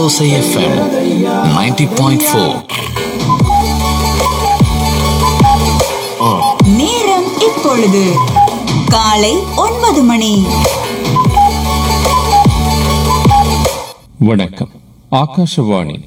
Kadalosai FM 90.4. நேரம் இப்பொழுது காலை ஒன்பது மணி வணக்கம் ஆகாஷவாணி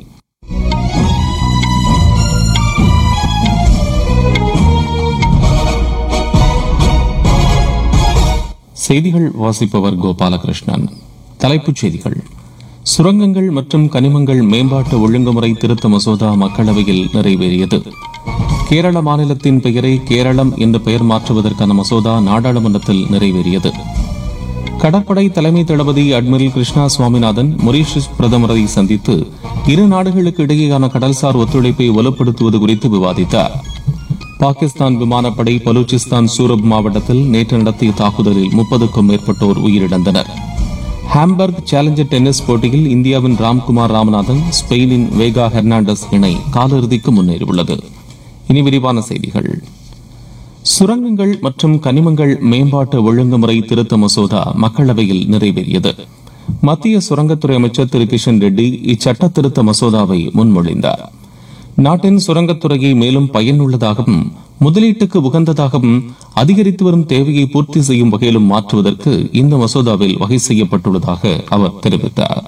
செய்திகள் வாசிப்பவர் கோபாலகிருஷ்ணன் தலைப்புச் செய்திகள் சுரங்கங்கள் மற்றும் கனிமங்கள் மேம்பாட்டு ஒழுங்குமுறை திருத்த மசோதா மக்களவையில் நிறைவேறியது கேரள மாநிலத்தின் பெயரை கேரளம் என்று பெயர் மாற்றுவதற்கான மசோதா நாடாளுமன்றத்தில் நிறைவேறியது கடற்படை தலைமை தளபதி அட்மிரல் கிருஷ்ணா சுவாமிநாதன் மொரீஷியஸ் பிரதமரை சந்தித்து இரு நாடுகளுக்கு இடையேயான கடல்சார் ஒத்துழைப்பை வலுப்படுத்துவது குறித்து விவாதித்தார் பாகிஸ்தான் விமானப்படை பலூச்சிஸ்தான் சூரப் மாவட்டத்தில் நேற்று நடத்திய தாக்குதலில் முப்பதுக்கும் மேற்பட்டோர் உயிரிழந்தனர் ஹாம்பர்க் சேலஞ்சர் டென்னிஸ் போட்டியில் இந்தியாவின் ராம்குமார் ராமநாதன் ஸ்பெயினின் வேகா ஹெர்னாண்டஸ் இணை காலிறுதிக்கு முன்னேறியுள்ளது இனி விரிவான செய்திகள் சுரங்கங்கள் மற்றும் கனிமங்கள் மேம்பாட்டு ஒழுங்குமுறை திருத்த மசோதா மக்களவையில் நிறைவேறியது மத்திய சுரங்கத்துறை அமைச்சர் திரு கிஷன் ரெட்டி இச்சட்ட திருத்த மசோதாவை முன்மொழிந்தார் நாட்டின் சுரங்கத்துறையை மேலும் பயனுள்ளதாகவும் முதலீட்டுக்கு உகந்ததாகவும் அதிகரித்து வரும் தேவையை பூர்த்தி செய்யும் வகையிலும் மாற்றுவதற்கு இந்த மசோதாவில் வகை செய்யப்பட்டுள்ளதாக அவர் தெரிவித்தார்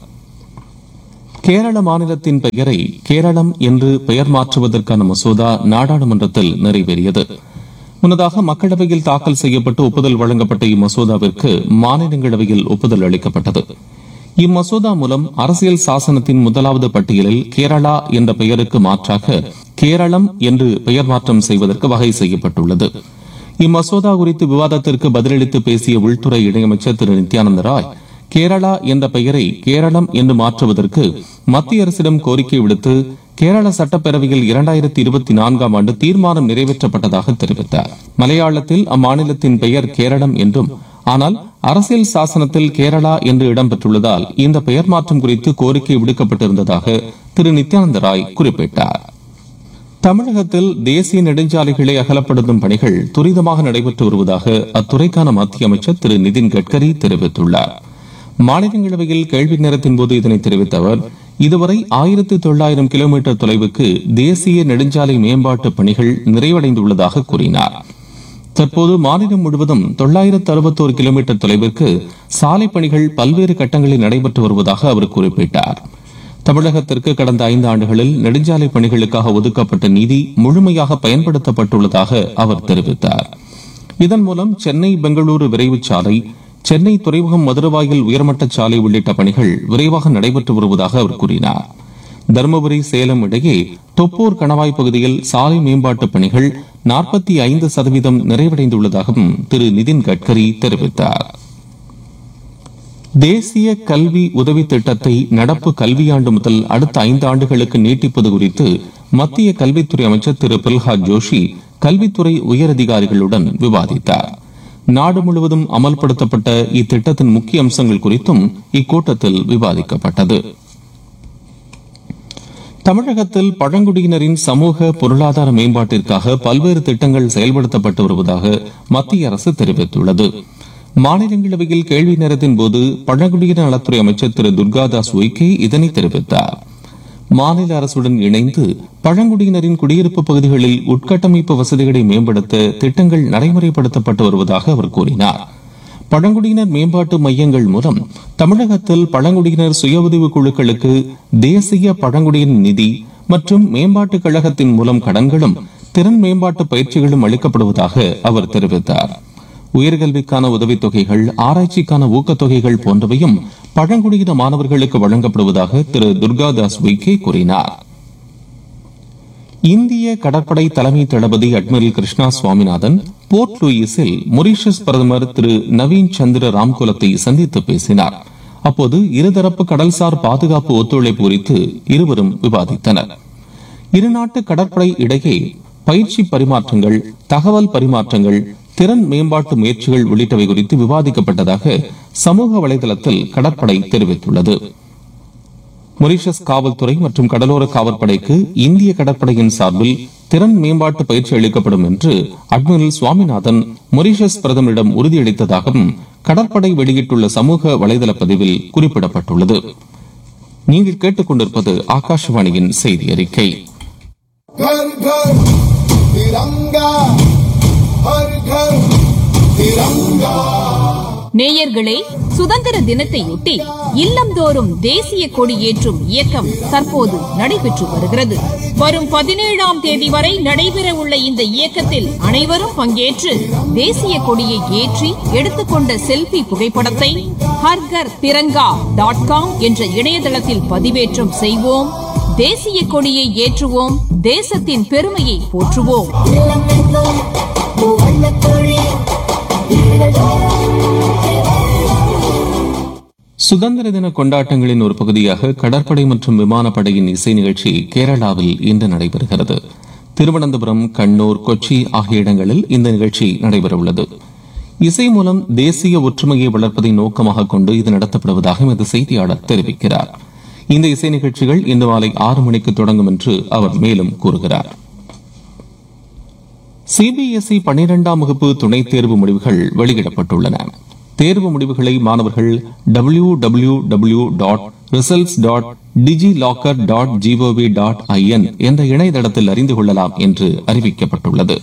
கேரள மாநிலத்தின் பெயரை கேரளம் என்று பெயர் மாற்றுவதற்கான மசோதா நாடாளுமன்றத்தில் நிறைவேறியது முன்னதாக மக்களவையில் தாக்கல் செய்யப்பட்டு ஒப்புதல் வழங்கப்பட்ட இம்மசோதாவிற்கு மாநிலங்களவையில் ஒப்புதல் அளிக்கப்பட்டது இம்மசோதா மூலம் அரசியல் சாசனத்தின் முதலாவது பட்டியலில் கேரளா என்ற பெயருக்கு மாற்றாக கேரளம் என்று பெயர் மாற்றம் செய்வதற்கு வகை செய்யப்பட்டுள்ளது இம்மசோதா குறித்து விவாதத்திற்கு பதிலளித்து பேசிய உள்துறை இணையமைச்சர் திரு நித்யானந்த ராய் கேரளா என்ற பெயரை கேரளம் என்று மாற்றுவதற்கு மத்திய அரசிடம் கோரிக்கை விடுத்து கேரள சட்டப்பேரவையில் இரண்டாயிரத்தி இருபத்தி நான்காம் ஆண்டு தீர்மானம் நிறைவேற்றப்பட்டதாக தெரிவித்தார் மலையாளத்தில் அம்மாநிலத்தின் பெயர் கேரளம் என்றும் ஆனால் அரசியல் சாசனத்தில் கேரளா என்று இடம்பெற்றுள்ளதால் இந்த பெயர் மாற்றம் குறித்து கோரிக்கை விடுக்கப்பட்டிருந்ததாக திரு நித்யானந்த ராய் குறிப்பிட்டார் தமிழகத்தில் தேசிய நெடுஞ்சாலைகளை அகலப்படுத்தும் பணிகள் துரிதமாக நடைபெற்று வருவதாக அத்துறைக்கான மத்திய அமைச்சர் திரு நிதின் கட்கரி தெரிவித்துள்ளார் மாநிலங்களவையில் கேள்வி நேரத்தின் போது இதனை தெரிவித்த அவர் இதுவரை ஆயிரத்தி தொள்ளாயிரம் கிலோமீட்டர் தொலைவுக்கு தேசிய நெடுஞ்சாலை மேம்பாட்டு பணிகள் நிறைவடைந்துள்ளதாக கூறினார் தற்போது மாநிலம் முழுவதும் தொள்ளாயிரத்து அறுபத்தோரு கிலோமீட்டர் தொலைவிற்கு சாலை பணிகள் பல்வேறு கட்டங்களில் நடைபெற்று வருவதாக அவர் குறிப்பிட்டார் தமிழகத்திற்கு கடந்த ஐந்து ஆண்டுகளில் நெடுஞ்சாலை பணிகளுக்காக ஒதுக்கப்பட்ட நிதி முழுமையாக பயன்படுத்தப்பட்டுள்ளதாக அவர் தெரிவித்தார் இதன் மூலம் சென்னை பெங்களூரு விரைவு சாலை சென்னை துறைமுகம் மதுரவாயில் உயர்மட்ட சாலை உள்ளிட்ட பணிகள் விரைவாக நடைபெற்று வருவதாக அவர் கூறினார் தருமபுரி சேலம் இடையே தொப்பூர் கணவாய் பகுதியில் சாலை மேம்பாட்டு பணிகள் நாற்பத்தி ஐந்து சதவீதம் நிறைவடைந்துள்ளதாகவும் திரு நிதின் கட்கரி தெரிவித்தார் தேசிய கல்வி உதவி திட்டத்தை நடப்பு கல்வியாண்டு முதல் அடுத்த ஐந்து ஆண்டுகளுக்கு நீட்டிப்பது குறித்து மத்திய கல்வித்துறை அமைச்சர் திரு பிரல்ஹாத் ஜோஷி கல்வித்துறை உயரதிகாரிகளுடன் விவாதித்தார் நாடு முழுவதும் அமல்படுத்தப்பட்ட இத்திட்டத்தின் முக்கிய அம்சங்கள் குறித்தும் இக்கூட்டத்தில் விவாதிக்கப்பட்டது தமிழகத்தில் பழங்குடியினரின் சமூக பொருளாதார மேம்பாட்டிற்காக பல்வேறு திட்டங்கள் செயல்படுத்தப்பட்டு வருவதாக மத்திய அரசு தெரிவித்துள்ளது மாநிலங்களவையில் கேள்வி நேரத்தின் போது பழங்குடியினர் நலத்துறை அமைச்சர் திரு துர்காதாஸ் உய்கே இதனை தெரிவித்தார் மாநில அரசுடன் இணைந்து பழங்குடியினரின் குடியிருப்பு பகுதிகளில் உட்கட்டமைப்பு வசதிகளை மேம்படுத்த திட்டங்கள் நடைமுறைப்படுத்தப்பட்டு வருவதாக அவர் கூறினார் பழங்குடியினர் மேம்பாட்டு மையங்கள் மூலம் தமிழகத்தில் பழங்குடியினர் சுய உதவி குழுக்களுக்கு தேசிய பழங்குடியினர் நிதி மற்றும் மேம்பாட்டுக் கழகத்தின் மூலம் கடன்களும் திறன் மேம்பாட்டு பயிற்சிகளும் அளிக்கப்படுவதாக அவர் தெரிவித்தார் உயர்கல்விக்கான உதவித்தொகைகள் ஆராய்ச்சிக்கான ஊக்கத்தொகைகள் போன்றவையும் பழங்குடியின மாணவர்களுக்கு வழங்கப்படுவதாக திரு துர்காதாஸ் வைகே கூறினார் இந்திய கடற்படை தலைமை தளபதி அட்மிரல் கிருஷ்ணா சுவாமிநாதன் போர்ட் லூயிஸில் மொரீஷியஸ் பிரதமர் திரு நவீன் சந்திர ராம்குலத்தை சந்தித்து பேசினார் அப்போது இருதரப்பு கடல்சார் பாதுகாப்பு ஒத்துழைப்பு குறித்து இருவரும் விவாதித்தனர் இருநாட்டு கடற்படை இடையே பயிற்சி பரிமாற்றங்கள் தகவல் பரிமாற்றங்கள் திறன் மேம்பாட்டு முயற்சிகள் உள்ளிட்டவை குறித்து விவாதிக்கப்பட்டதாக சமூக வலைதளத்தில் கடற்படை தெரிவித்துள்ளது மொரீஷியஸ் காவல்துறை மற்றும் கடலோர காவற்படைக்கு இந்திய கடற்படையின் சார்பில் திறன் மேம்பாட்டு பயிற்சி அளிக்கப்படும் என்று அட்மிரல் சுவாமிநாதன் மொரீஷியஸ் பிரதமரிடம் உறுதியளித்ததாகவும் கடற்படை வெளியிட்டுள்ள சமூக வலைதள பதிவில் குறிப்பிடப்பட்டுள்ளது நீங்கள் கேட்டுக்கொண்டிருப்பது ஆகாஷவாணியின் செய்தி அறிக்கை घर घर तिरंगा हर घर तिरंगा நேயர்களே சுதந்திர தினத்தையொட்டி இல்லந்தோறும் தேசிய கொடி ஏற்றும் இயக்கம் தற்போது நடைபெற்று வருகிறது வரும் பதினேழாம் தேதி வரை நடைபெற உள்ள இந்த இயக்கத்தில் அனைவரும் பங்கேற்று தேசிய கொடியை ஏற்றி எடுத்துக்கொண்ட செல்பி புகைப்படத்தை ஹர்கர் திரங்கா டாட் காம் என்ற இணையதளத்தில் பதிவேற்றம் செய்வோம் தேசிய கொடியை ஏற்றுவோம் தேசத்தின் பெருமையை போற்றுவோம் சுதந்திர தின கொண்டாட்டங்களின் ஒரு பகுதியாக கடற்படை மற்றும் விமானப்படையின் இசை நிகழ்ச்சி கேரளாவில் இன்று நடைபெறுகிறது திருவனந்தபுரம் கண்ணூர் கொச்சி ஆகிய இடங்களில் இந்த நிகழ்ச்சி நடைபெறவுள்ளது இசை மூலம் தேசிய ஒற்றுமையை வளர்ப்பதை நோக்கமாக கொண்டு இது நடத்தப்படுவதாக எமது செய்தியாளர் தெரிவிக்கிறார் இந்த இசை நிகழ்ச்சிகள் இன்று மாலை ஆறு மணிக்கு தொடங்கும் என்று அவர் மேலும் கூறுகிறார் சிபிஎஸ்இ பன்னிரெண்டாம் வகுப்பு துணைத் தேர்வு முடிவுகள் வெளியிடப்பட்டுள்ளன தேர்வு முடிவுகளை மாணவர்கள் W W W dot results dot DigiLocker dot G O V dot I N என்ற இணையதளத்தில் அறிந்து கொள்ளலாம் என்று அறிவிக்கப்பட்டுள்ளது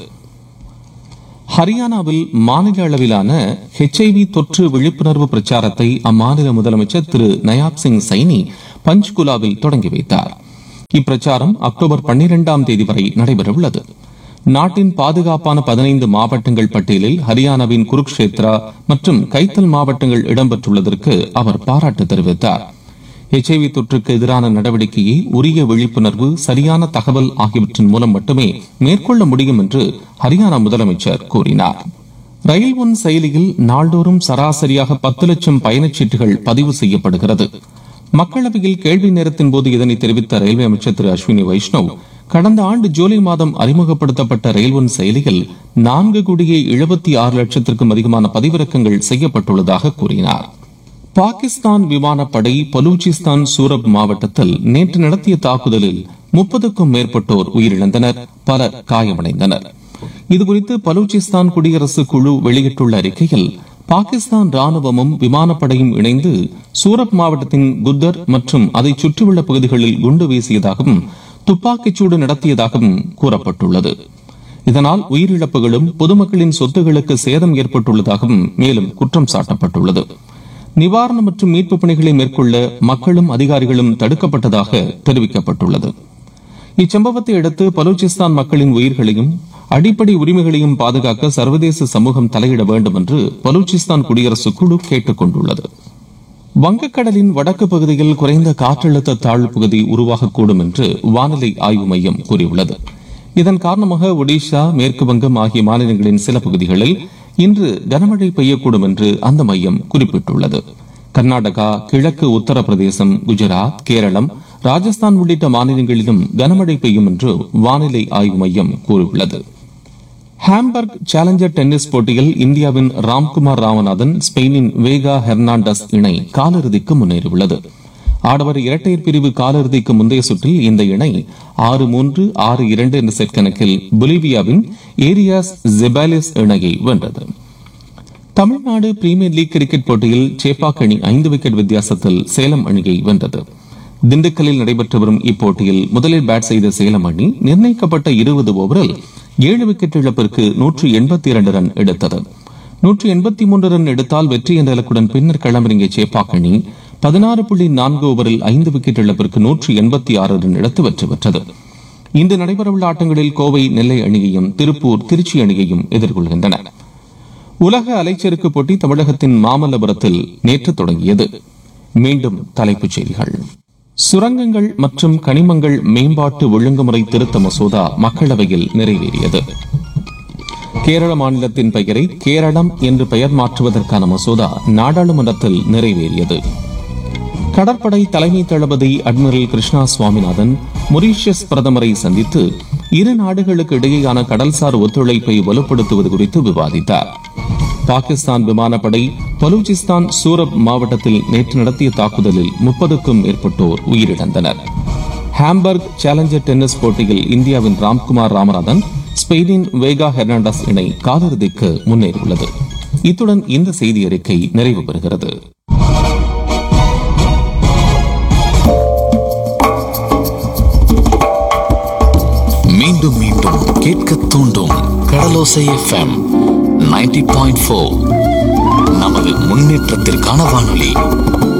ஹரியானாவில் மாநில அளவிலான ஹெச்ஐவி தொற்று விழிப்புணர்வு பிரச்சாரத்தை அம்மாநில முதலமைச்சர் திரு நயாப் சிங் சைனி பஞ்ச்குலாவில் தொடங்கி வைத்தார் இப்பிரச்சாரம் அக்டோபர் பன்னிரெண்டாம் தேதி வரை நடைபெறவுள்ளது நாட்டின் பாதுகாப்பான பதினைந்து மாவட்டங்கள் பட்டியலில் ஹரியானாவின் குருக்ஷேத்ரா மற்றும் கைத்தல் மாவட்டங்கள் இடம்பெற்றுள்ளதற்கு அவர் பாராட்டு தெரிவித்தார் எச்ஐவி தொற்றுக்கு எதிரான நடவடிக்கையை உரிய விழிப்புணர்வு சரியான தகவல் ஆகியவற்றின் மூலம் மட்டுமே மேற்கொள்ள முடியும் என்று ஹரியானா முதலமைச்சர் கூறினார் ரயில் ஒன் செயலியில் நாள்தோறும் சராசரியாக பத்து லட்சம் பயணச்சீட்டுகள் பதிவு செய்யப்படுகிறது மக்களவையில் கேள்வி நேரத்தின் போது இதனை தெரிவித்த ரயில்வே அமைச்சர் திரு அஸ்வினி வைஷ்ணவ் கடந்த ஆண்டு ஜூலை மாதம் அறிமுகப்படுத்தப்பட்ட ரயில் ஒன் செயலியில் நான்கு கோடியே எழுபத்தி ஆறு லட்சத்திற்கும் அதிகமான பதிவிறக்கங்கள் செய்யப்பட்டுள்ளதாக கூறினார் பாகிஸ்தான் விமானப்படை பலூச்சிஸ்தான் சூரப் மாவட்டத்தில் நேற்று நடத்திய தாக்குதலில் முப்பதுக்கும் மேற்பட்டோர் உயிரிழந்தனர் பலர் காயமடைந்தனர் இதுகுறித்து பலூச்சிஸ்தான் குடியரசு குழு வெளியிட்டுள்ள அறிக்கையில் பாகிஸ்தான் ராணுவமும் விமானப்படையும் இணைந்து சூரப் மாவட்டத்தின் குத்தர் மற்றும் அதை சுற்றியுள்ள பகுதிகளில் குண்டு வீசியதாகவும் துப்பாக்கிச்சூடு நடத்தியதாகவும் கூறப்பட்டுள்ளது இதனால் உயிரிழப்புகளும் பொதுமக்களின் சொத்துகளுக்கு சேதம் ஏற்பட்டுள்ளதாகவும் மேலும் குற்றம் சாட்டப்பட்டுள்ளது நிவாரணம் மற்றும் மீட்பு பணிகளை மேற்கொள்ள மக்களும் அதிகாரிகளும் தடுக்கப்பட்டதாக தெரிவிக்கப்பட்டுள்ளது இச்சம்பவத்தை அடுத்து பலூச்சிஸ்தான் மக்களின் உயிர்களையும் அடிப்படை உரிமைகளையும் பாதுகாக்க சர்வதேச சமூகம் தலையிட வேண்டும் என்று பலூச்சிஸ்தான் குடியரசு குழு கேட்டுக் கொண்டுள்ளது வங்கக்கடலின் வடக்கு பகுதியில் குறைந்த காற்றழுத்த தாழ்வு பகுதி உருவாகக்கூடும் என்று வானிலை ஆய்வு மையம் கூறியுள்ளது இதன் காரணமாக ஒடிஷா மேற்கு வங்கம் ஆகிய மாநிலங்களின் சில பகுதிகளில் இன்று கனமழை பெய்யக்கூடும் என்று அந்த மையம் குறிப்பிட்டுள்ளது கர்நாடகா கிழக்கு உத்தரப்பிரதேசம் குஜராத் கேரளம் ராஜஸ்தான் உள்ளிட்ட மாநிலங்களிலும் கனமழை பெய்யும் என்று வானிலை ஆய்வு மையம் கூறியுள்ளது ஹாம்பர்க் சேலஞ்சர் டென்னிஸ் போட்டியில் இந்தியாவின் ராம்குமார் ராமநாதன் ஸ்பெயினின் வேகா ஹெர்னாண்டஸ் இணை காலிறுதிக்கு முன்னேறியுள்ளது ஆடவர் இரட்டையர் பிரிவு காலிறுதிக்கு முந்தைய சுற்றில் இந்த இணை ஆறு மூன்று ஆறு இரண்டு என்ற செட் கணக்கில் பொலிவியாவின் ஏரியாஸ் ஜெபாலிஸ் இணையை வென்றது தமிழ்நாடு பிரீமியர் லீக் கிரிக்கெட் போட்டியில் சேப்பாக் அணி ஐந்து விக்கெட் வித்தியாசத்தில் சேலம் அணியை வென்றது திண்டுக்கல்லில் நடைபெற்று வரும் இப்போட்டியில் முதலில் பேட் செய்த சேலம் அணி நிர்ணயிக்கப்பட்ட இருபது ஓவரில் ஏழு விக்கெட் இழப்பிற்கு நூற்று எண்பத்தி இரண்டு ரன் எடுத்தது நூற்று எண்பத்தி மூன்று ரன் எடுத்தால் வெற்றி என்ற இலக்குடன் பின்னர் களமிறங்கிய சேப்பாக் அணி பதினாறு புள்ளி நான்கு ஓவரில் ஐந்து விக்கெட் இழப்பிற்கு நூற்று எண்பத்தி ஆறு ரன் எடுத்து வெற்றி பெற்றது இன்று நடைபெறவுள்ள ஆட்டங்களில் கோவை நெல்லை அணியையும் திருப்பூர் திருச்சி அணியையும் எதிர்கொள்கின்றன உலக அலைச்சறுக்கு போட்டி தமிழகத்தின் மாமல்லபுரத்தில் நேற்று தொடங்கியது மீண்டும் தலைப்புச் செய்திகள் சுரங்கங்கள் மற்றும் கனிமங்கள் மேம்பாட்டு ஒழுங்குமுறை திருத்த மசோதா மக்களவையில் நிறைவேறியது கேரள மாநிலத்தின் பெயரை கேரளம் என்று பெயர் மாற்றுவதற்கான மசோதா நாடாளுமன்றத்தில் நிறைவேறியது கடற்படை தலைமை தளபதி அட்மிரல் கிருஷ்ணா சுவாமிநாதன் மொரீஷியஸ் பிரதமரை சந்தித்து இரு நாடுகளுக்கு இடையேயான கடல்சார் ஒத்துழைப்பை வலுப்படுத்துவது குறித்து விவாதித்தார் பாகிஸ்தான் விமானப்படை பலூச்சிஸ்தான் சூரப் மாவட்டத்தில் நேற்று நடத்திய தாக்குதலில் முப்பதுக்கும் மேற்பட்டோர் உயிரிழந்தனர் ஹாம்பர்க் சேலஞ்சர் டென்னிஸ் போட்டியில் இந்தியாவின் ராம்குமார் ராமநாதன் ஸ்பெயினின் வேகா ஹெர்னாண்டஸ் இணை காலிறுதிக்கு முன்னேறியுள்ளது இத்துடன் இந்த செய்தி அறிக்கை நிறைவு பெறுகிறது மீண்டும் மீண்டும் கேட்க தூண்டும் கடலோசை எஃப்எம் 90.4 பாயிண்ட் நமது முன்னேற்றத்திற்கான வானொலி